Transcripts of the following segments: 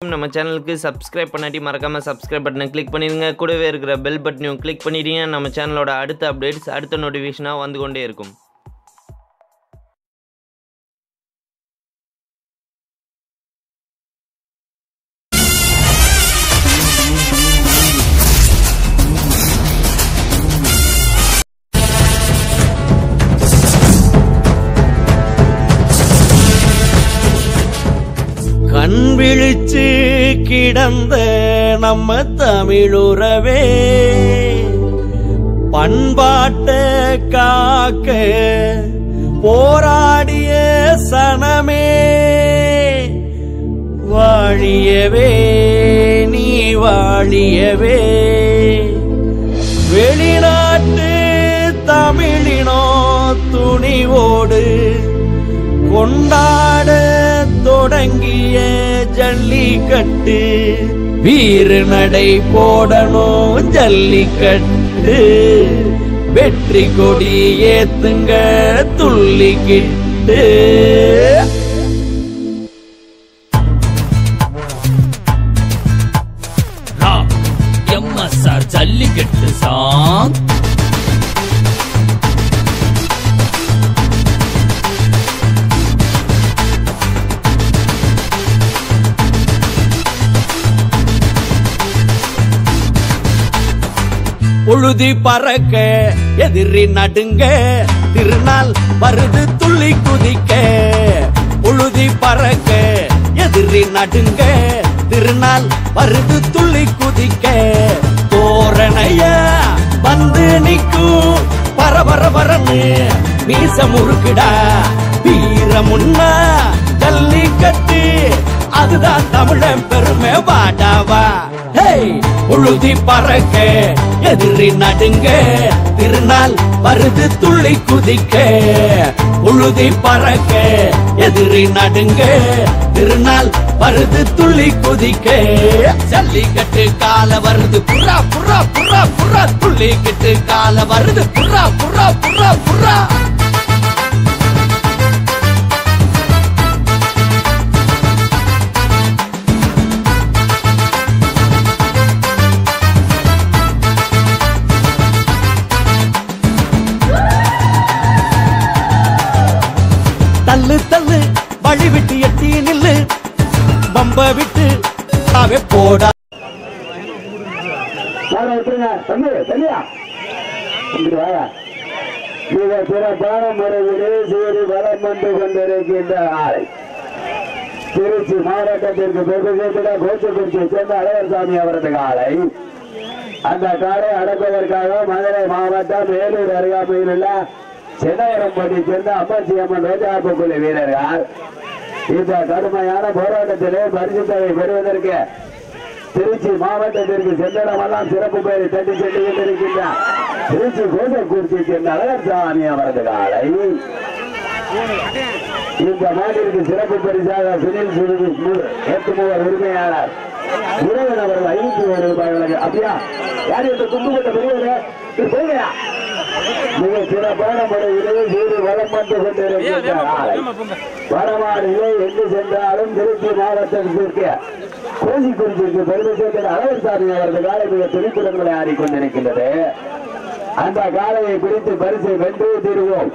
வரைக்கும் நம்ம சேனலுக்கு சப்ஸ்கிரைப் பண்ணாட்டி மறக்காமல் சப்ஸ்கிரைப் பட்டனை கிளிக் பண்ணிடுங்க கூடவே இருக்கிற பெல் பட்டனையும் கிளிக் பண்ணிட்டீங்க நம்ம சேனலோட அடுத்த அப்டேட்ஸ் அடுத்த நோட்டிஃபிகேஷனாக வந்து கொண்டே இருக்கும் கண் விழிச்சு கிடந்த நம்ம தமிழுறவே பண்பாட்ட காக்க போராடிய சனமே வாழியவே நீ வாழியவே வெளிநாட்டு தமிழினோ துணிவோடு கொண்டாட தொடங்கிய ஜல்லிக்கட்டு வீறு நடை போடணும் ஜல்லிக்கட்டு வெற்றி கொடி ஏத்துங்க துள்ளிக்கிட்டு எம்எஸ்ஆர் ஜல்லிக்கட்டு சாங் புழுதி பறக்க எதிரி நடுங்க திருநாள் வருது துள்ளி குதிக்க புழுதி பறக்க எதிரி நடுங்க திருநாள் வருது துள்ளி குதிக்க தோரணைய வந்து நிக்கும் பரபர பரன்னு மீச முறுக்குடா வீர முன்னா ஜல்லிக்கட்டு அதுதான் தமிழன் பெருமை வாடாவா ஹேய் உழுதி பறக்க எதிரி நடுங்க திருநாள் வருது துள்ளி குதிக்க உழுதி பறக்க எதிரி நடுங்க திருநாள் வருது துள்ளி குதிக்க ஜல்லிக்கட்டு கால வருது புறா புறா புறா புறா துள்ளிக்கிட்டு கால வருது புறா புறா புறா புறா தள்ளு தள்ளு வழி விட்டு எட்டி நில்லு பம்ப விட்டு அவே போடா வாடா விட்டுருங்க தம்பி தம்பியா இங்கிட்டு வாடா மிக சிறப்பான முறையிலே சீறி வளம் வந்து கொண்டிருக்கின்ற ஆலை திருச்சி மாவட்டத்திற்கு பெருமை சேர்த்துட கோச்சக்குறிச்சியை சேர்ந்த அழகர்சாமி அவரது காலை அந்த காலை அடக்குவதற்காக மதுரை மாவட்டம் வேலூர் அருகாமையில் உள்ள சென்னையரம்பட்டி சேர்ந்த அம்மாச்சி அம்மன் ரோஜாப்பு குழு வீரர்கள் இந்த கடுமையான போராட்டத்திலே பரிசு தொகை பெறுவதற்கு திருச்சி மாவட்டத்திற்கு சென்றடமெல்லாம் சிறப்பு பெயரை தட்டி சென்று கொண்டிருக்கின்றார் திருச்சி கோசக்குறிச்சி சேர்ந்த அழகர்சாமி அவரது காலை இந்த மாட்டிற்கு சிறப்பு பரிசாக சுனில் சுருதி ஏற்றுமுவர் உரிமையாளர் முருகன் அவர்கள் ஐநூத்தி ஒரு ரூபாய்களுக்கு அப்படியா யார் இந்த கும்புகட்ட பெரியவரு இது போகையா மிக சிறப்பான முறையிலே சீறு வளம் வந்து கொண்டிருக்கின்ற ஆலை வடமாடிலே எங்கு சென்றாலும் திருச்சி மாவட்டத்திற்கு கோசிக்குறிச்சிக்கு பெருமை சேர்க்கிற அழகர்சாமி அவரது காலை மிக துணிப்புடன் விளையாடி கொண்டிருக்கின்றது அந்த காலையை பிடித்து பரிசை வென்று தீருவோம்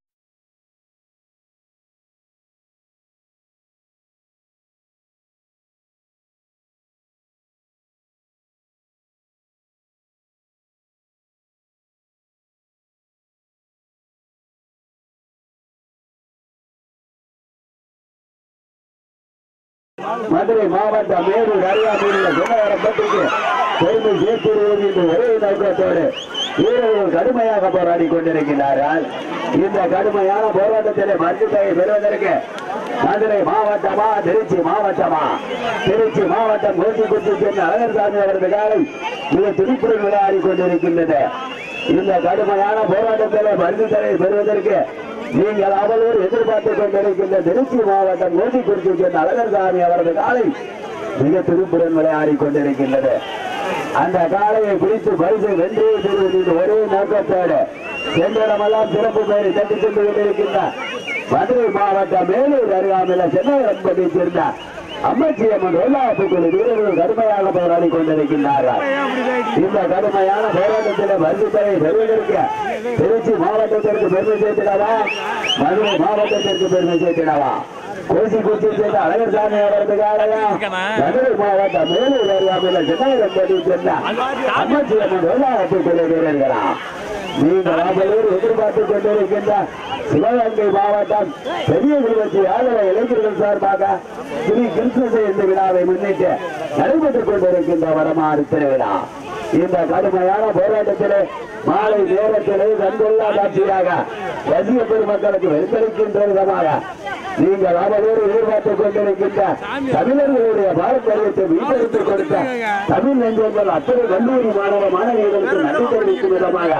மதுரை மாவட்டம் மேலூர் அருகாமையில் உள்ள குணவரப்பட்டிற்கு பெருமை சேர்த்திருவோம் என்று ஒரே நோக்கத்தோடு வீரர்கள் கடுமையாக போராடி கொண்டிருக்கிறார்கள் இந்த கடுமையான போராட்டத்திலே மருத்துவத்தை பெறுவதற்கு மதுரை மாவட்டமா திருச்சி மாவட்டமா திருச்சி மாவட்டம் கோட்டிக்குச்சி சேர்ந்த அழகர்சாமி அவரது காலை மிக துடிப்புடன் விளையாடி கொண்டிருக்கின்றது இந்த கடுமையான போராட்டத்திலே மருத்துவத்தை பெறுவதற்கு நீங்கள் அவளோடு எதிர்பார்த்துக் கொண்டிருக்கின்ற திருச்சி மாவட்டம் கோட்டிக்குறிச்சி சேர்ந்த அழகர்சாமி அவரது காலை மிக திருப்புடன் விளையாடி கொண்டிருக்கின்றது அந்த காளையை பிடித்து பரிசை வென்று தருவதில் ஒரே நோக்கத்தோடு சென்றடமெல்லாம் சிறப்பு பெயரை தட்டி சென்று கொண்டிருக்கின்ற மதுரை மாவட்டம் மேலூர் அருகாமையில் சென்னை என்பதை சேர்ந்த அம்மாச்சி அம்மன் வெள்ளாப்புக்குழு வீரர்கள் கடுமையாக போராடி கொண்டிருக்கின்றார்கள் இந்த கடுமையான போராட்டத்தில் வருத்தத்தை பெறுவதற்கு திருச்சி மாவட்டத்திற்கு பெருமை சேர்த்திடவா மதுரை மாவட்டத்திற்கு பெருமை சேர்த்திடவா கோசி குச்சி சேர்ந்த அழகர் சாமி அவர்களுக்காரயா மதுரை மாவட்டம் மேலூர் ஏரியாவில் சின்னாயிரம்படி சேர்ந்த அம்மாச்சி அம்மன் வெள்ளாப்புக்குழு வீரர்களா நீங்கள் ஆபலூர் எதிர்பார்த்துக் கொண்டிருக்கின்ற சிவகங்கை மாவட்டம் பெரிய விருவச்சி ஆதரவு இளைஞர்கள் சார்பாக ஸ்ரீ கிருஷ்ண ஜெயந்தி விழாவை முன்னிட்டு நடைபெற்றுக் கொண்டிருக்கின்ற வடமாறு திருவிழா இந்த கடுமையான போராட்டத்திலே மாலை நேரத்திலே கண்டுள்ள காட்சியாக ரசிக பெருமக்களுக்கு வெறுத்தளிக்கின்ற விதமாக நீங்கள் அவரோடு எதிர்பார்த்துக் கொண்டிருக்கின்ற தமிழர்களுடைய பாரம்பரியத்தை மீட்டெடுத்துக் கொடுத்த தமிழ் நெஞ்சங்கள் அத்தனை கல்லூரி மாணவ மாணவியர்களுக்கு நன்றி தெரிவிக்கும் விதமாக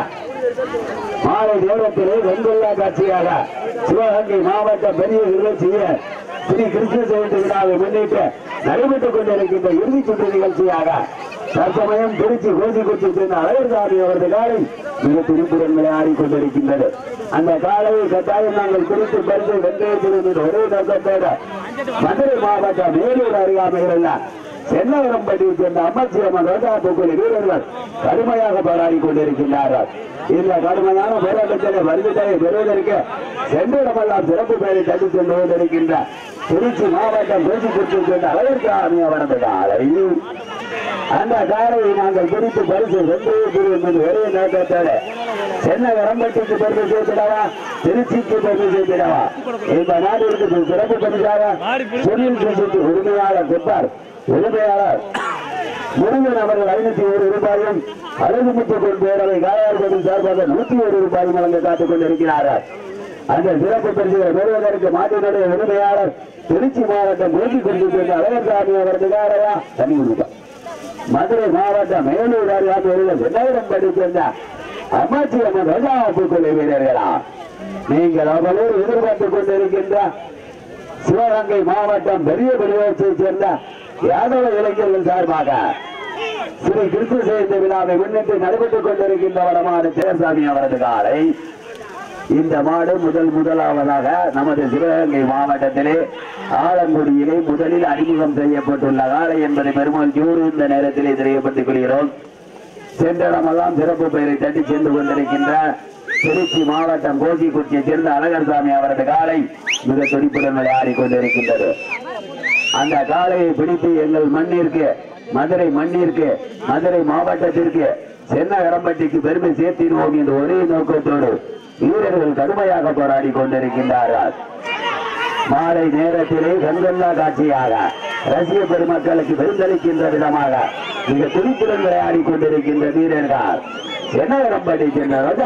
மாலை நேரத்திலே வெண்கொள்ளா காட்சியாக சிவகங்கை மாவட்ட பெரிய நிகழ்ச்சியை ஸ்ரீ கிருஷ்ண ஜெயந்தி விழாவை முன்னிட்டு நடைபெற்றுக் கொண்டிருக்கின்ற இறுதிச் சுற்று நிகழ்ச்சியாக தற்சமயம் திருச்சி கோசிக்குச்சி சேர்ந்த அழகர்சாமி அவரது காலை மிக துடிப்புடன் விளையாடி கொண்டிருக்கின்றது அந்த காலையை கட்டாயம் நாங்கள் குறித்து பரிசு வென்றேற்றிருந்த ஒரே நோக்கத்தோடு மதுரை மாவட்டம் மேலூர் அருகாமையில் உள்ள சென்னவரம்பட்டியை சேர்ந்த அம்மச்சியம்மன் ரோஜா பூக்குழி வீரர்கள் கடுமையாக போராடி கொண்டிருக்கின்றார்கள் இந்த கடுமையான போராட்டத்தில் வருகத்தை பெறுவதற்கு சென்றிடமெல்லாம் சிறப்பு பெயரை தட்டி சென்று கொண்டிருக்கின்ற திருச்சி மாவட்டம் பேசிக்குறிச்சி சேர்ந்த அழகிற்காமி அவரது காலை அந்த காலையை நாங்கள் பிடித்து பரிசு வென்று பெறுவோம் என்று ஒரே நோக்கத்தோடு சென்னை வரம்பட்டிக்கு பெருமை சேர்த்திடவா திருச்சிக்கு பெருமை சேர்த்திடவா இந்த நாட்டிற்கு சிறப்பு பரிசாக தொழில் சுசுக்கு உரிமையாளர் கொடுத்தார் உரிமையாளர் முருகன் அவர்கள் ஐநூத்தி ஒரு ரூபாயும் அழகுமுத்துக்குள் பேரவை காயார்பதி சார்பாக நூத்தி ஒரு ரூபாயும் வழங்க காத்துக் கொண்டிருக்கிறார்கள் அந்த சிறப்பு பரிசுகளை பெறுவதற்கு மாட்டினுடைய உரிமையாளர் திருச்சி மாவட்டம் மூர்த்தி குறித்து அழகர்சாமி அவரது காரையா தனி கொடுப்பார் மதுரை மாவட்டம் மேலூர் அருகாமையில் வெள்ளாயிரம் படி சேர்ந்த அம்மாச்சி அம்மன் ரோஜா பூக்குழு வீரர்களா நீங்கள் அவளோடு எதிர்பார்த்துக் கொண்டிருக்கின்ற சிவகங்கை மாவட்டம் பெரிய பெரியவற்றை சேர்ந்த யாதவ இளைஞர்கள் சார்பாக ஸ்ரீ கிருஷ்ண ஜெயந்தி விழாவை முன்னிட்டு நடைபெற்றுக் கொண்டிருக்கின்ற வடமான சேரசாமி அவரது காலை இந்த மாடு முதல் முதலாவதாக நமது சிவகங்கை மாவட்டத்திலே ஆலங்குடியிலே முதலில் அறிமுகம் செய்யப்பட்டுள்ள காலை என்பதை பெருமகிழ்ச்சியோடு இந்த நேரத்திலே தெரியப்பட்டுக் கொள்கிறோம் சென்றடமெல்லாம் சிறப்பு பெயரை தட்டி சென்று கொண்டிருக்கின்ற திருச்சி மாவட்டம் கோசிக்குச்சியை சேர்ந்த அழகர்சாமி அவரது காலை மிக துடிப்புடன் விளையாடி கொண்டிருக்கின்றது அந்த காளையை பிடித்து எங்கள் மண்ணிற்கு மதுரை மண்ணிற்கு மதுரை மாவட்டத்திற்கு சென்னகரம்பட்டிக்கு பெருமை சேர்த்திடுவோம் என்ற ஒரே நோக்கத்தோடு வீரர்கள் கடுமையாக போராடி கொண்டிருக்கின்றார்கள் மாலை நேரத்திலே கண்கொள்ளா காட்சியாக ரசிக பெருமக்களுக்கு விருந்தளிக்கின்ற விதமாக மிக துடிப்புடன் விளையாடி கொண்டிருக்கின்ற வீரர்கள் சென்னகரம்பட்டி சென்ற ரோஜா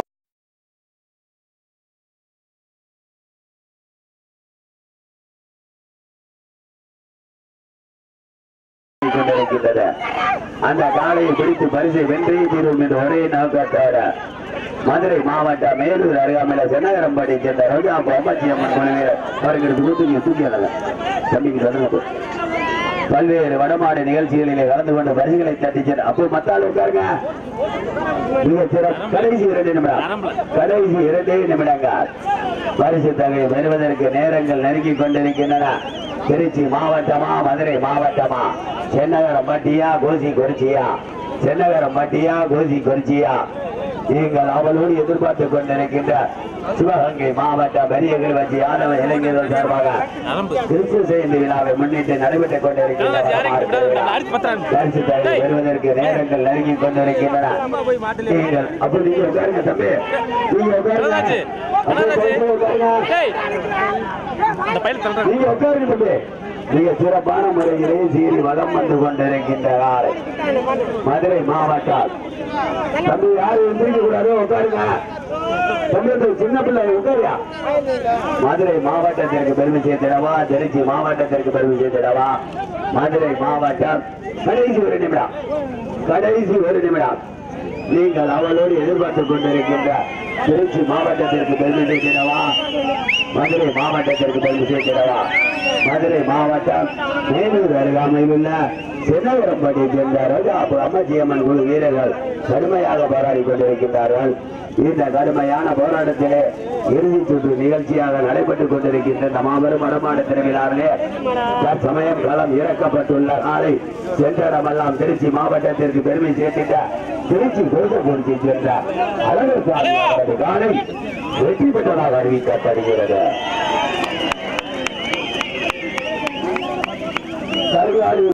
கொண்டிருக்கின்றது அந்த காலையை பிடித்து பரிசை வென்றே தீரும் என்று ஒரே நோக்கத்தோட மதுரை மாவட்டம் மேலூர் அருகாமையில சென்னகரம்படி சேர்ந்த ரோஜா பொம்மாச்சி அம்மன் குழுவினர் அவர்களுக்கு தூக்கி தூக்கி தம்பிக்கு சொல்லுங்க போ. பல்வேறு வடமாடு நிகழ்ச்சிகளிலே கலந்து கொண்டு பரிசுகளை தட்டி சென்ற அப்போ மத்தாள் உட்காருங்க மிக சிறப்பு கடைசி இரண்டு நிமிடம் கடைசி இரண்டே நிமிடங்கள் பரிசு தொகையை பெறுவதற்கு நேரங்கள் நெருங்கி கொண்டிருக்கின்றன திருச்சி மாவட்டமா மதுரை மாவட்டமா சென்னகரம் பட்டியா கோசி குறிச்சியா சென்னகரம் பட்டியா கோசி குறிச்சியா நீங்கள் அவளோடு எதிர்பார்த்துக் கொண்டிருக்கின்ற சிவகங்கை மாவட்ட பெரிய கிருவச்சி யாதவ இளைஞர்கள் சார்பாக கிறிஸ்து ஜெயந்தி விழாவை முன்னிட்டு நடைபெற்றுக் கொண்டிருக்கின்ற பரிசு தொகை பெறுவதற்கு நேரங்கள் நெருங்கி கொண்டிருக்கின்றன நீங்கள் அப்படி நீங்க உட்காருங்க தம்பி நீங்க உட்காருங்க அப்படி உட்காருங்க நீங்க உட்காருங்க தம்பி மிக சிறப்பான முறையிலே சீறி வதம் வந்து கொண்டிருக்கின்ற காலை மதுரை மாவட்டம் தம்பி யாரும் எந்திரிக்க கூடாது உட்காருங்க தம்பி இந்த சின்ன பிள்ளை உட்காரியா மதுரை மாவட்டத்திற்கு பெருமை சேர்த்திடவா திருச்சி மாவட்டத்திற்கு பெருமை சேர்த்திடவா மதுரை மாவட்டம் கடைசி ஒரு நிமிடம் கடைசி ஒரு நிமிடம் நீங்கள் அவளோடு எதிர்பார்த்துக் கொண்டிருக்கின்ற திருச்சி மாவட்டத்திற்கு பெருமை சேர்த்திடவா மதுரை மாவட்டத்திற்கு பெருமை சேர்த்திடவா மதுரை மாவட்டம் மேலூர் அருகாமையில் உள்ள சிதம்பரம்பட்டியை சேர்ந்த ரோஜா அம்மாஜியம்மன் குழு வீரர்கள் கடுமையாக போராடி கொண்டிருக்கின்றார்கள் இந்த கடுமையான போராட்டத்திலே இறுதி சுற்று நிகழ்ச்சியாக நடைபெற்றுக் கொண்டிருக்கின்ற இந்த மாபெரும் வடமாடு திருவிழாவிலே தற்சமயம் களம் இறக்கப்பட்டுள்ள நாளை சென்றடமெல்லாம் திருச்சி மாவட்டத்திற்கு பெருமை சேர்த்திட்ட திருச்சி கோசபுரிச்சி சென்ற அழகர் சாமி அவரது காலை வெற்றி பெற்றதாக அறிவிக்கப்படுகிறது கருவாடி